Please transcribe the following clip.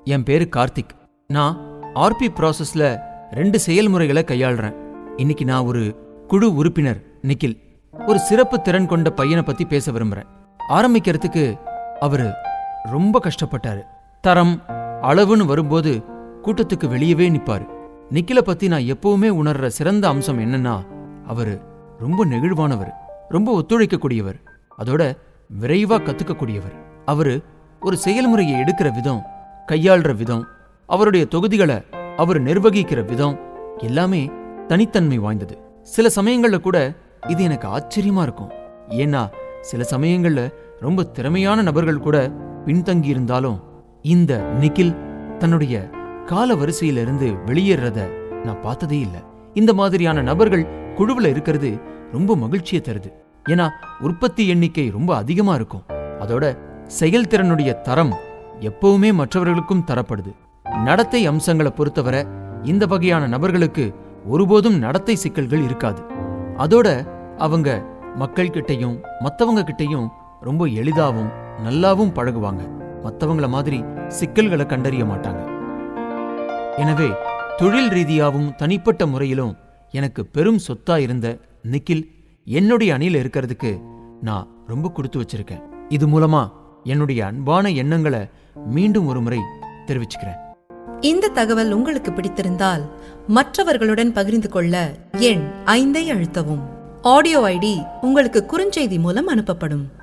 என் பேரு கார்த்திக் நான் ஆர்பி ப்ராசஸ்ல ரெண்டு செயல்முறைகளை கையாளுறேன் இன்னைக்கு நான் ஒரு குழு உறுப்பினர் நிக்கில் ஒரு சிறப்பு திறன் கொண்ட பையனை பத்தி பேச விரும்புறேன் ஆரம்பிக்கிறதுக்கு அவரு ரொம்ப கஷ்டப்பட்டாரு தரம் அளவுன்னு வரும்போது கூட்டத்துக்கு வெளியவே நிப்பாரு நிக்கில பத்தி நான் எப்பவுமே உணர்ற சிறந்த அம்சம் என்னன்னா அவரு ரொம்ப நெகிழ்வானவர் ரொம்ப ஒத்துழைக்கக்கூடியவர் அதோட விரைவா கத்துக்கக்கூடியவர் அவரு ஒரு செயல்முறையை எடுக்கிற விதம் கையாள்ற விதம் அவருடைய தொகுதிகளை அவர் நிர்வகிக்கிற விதம் எல்லாமே தனித்தன்மை வாய்ந்தது சில சமயங்கள்ல கூட இது எனக்கு ஆச்சரியமா இருக்கும் ஏன்னா சில சமயங்கள்ல ரொம்ப திறமையான நபர்கள் கூட பின்தங்கி இருந்தாலும் இந்த நிக்கில் தன்னுடைய கால வரிசையிலிருந்து வெளியேறத நான் பார்த்ததே இல்ல இந்த மாதிரியான நபர்கள் குழுவுல இருக்கிறது ரொம்ப மகிழ்ச்சியை தருது ஏன்னா உற்பத்தி எண்ணிக்கை ரொம்ப அதிகமா இருக்கும் அதோட செயல்திறனுடைய தரம் எப்பவுமே மற்றவர்களுக்கும் தரப்படுது நடத்தை அம்சங்களை பொறுத்தவரை இந்த வகையான நபர்களுக்கு ஒருபோதும் நடத்தை சிக்கல்கள் இருக்காது அதோட அவங்க மக்கள் கிட்டயும் மத்தவங்க கிட்டயும் ரொம்ப எளிதாவும் நல்லாவும் பழகுவாங்க மத்தவங்கள மாதிரி சிக்கல்களை கண்டறிய மாட்டாங்க எனவே தொழில் ரீதியாவும் தனிப்பட்ட முறையிலும் எனக்கு பெரும் சொத்தா இருந்த நிக்கில் என்னுடைய அணியில இருக்கிறதுக்கு நான் ரொம்ப கொடுத்து வச்சிருக்கேன் இது மூலமா என்னுடைய அன்பான எண்ணங்களை மீண்டும் ஒரு முறை தெரிவிச்சுக்கிறேன் இந்த தகவல் உங்களுக்கு பிடித்திருந்தால் மற்றவர்களுடன் பகிர்ந்து கொள்ள எண் ஐந்தை அழுத்தவும் ஆடியோ ஐடி உங்களுக்கு குறுஞ்செய்தி மூலம் அனுப்பப்படும்